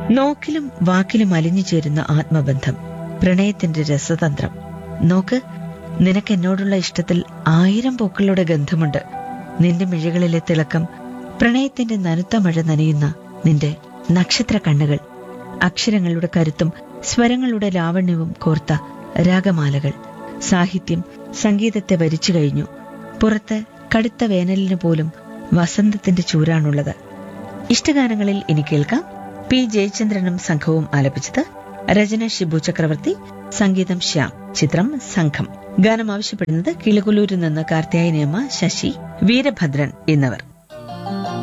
നോക്കിലും വാക്കിലും അലിഞ്ഞു ചേരുന്ന ആത്മബന്ധം പ്രണയത്തിന്റെ രസതന്ത്രം നോക്ക് നിനക്ക് എന്നോടുള്ള ഇഷ്ടത്തിൽ ആയിരം പൂക്കളുടെ ഗന്ധമുണ്ട് നിന്റെ മിഴികളിലെ തിളക്കം പ്രണയത്തിന്റെ നനുത്ത മഴ നനയുന്ന നിന്റെ നക്ഷത്ര കണ്ണുകൾ അക്ഷരങ്ങളുടെ കരുത്തും സ്വരങ്ങളുടെ ലാവണ്യവും കോർത്ത രാഗമാലകൾ സാഹിത്യം സംഗീതത്തെ വരിച്ചു കഴിഞ്ഞു പുറത്ത് കടുത്ത വേനലിന് പോലും വസന്തത്തിന്റെ ചൂരാണുള്ളത് ഇഷ്ടഗാനങ്ങളിൽ ഇനി കേൾക്കാം പി ജയചന്ദ്രനും സംഘവും ആലപിച്ചത് രചന ഷിബു ചക്രവർത്തി സംഗീതം ശ്യാം ചിത്രം സംഘം ഗാനം ആവശ്യപ്പെടുന്നത് കിളികുലൂരിൽ നിന്ന് കാർത്തിയായനിയമ്മ ശശി വീരഭദ്രൻ എന്നിവർ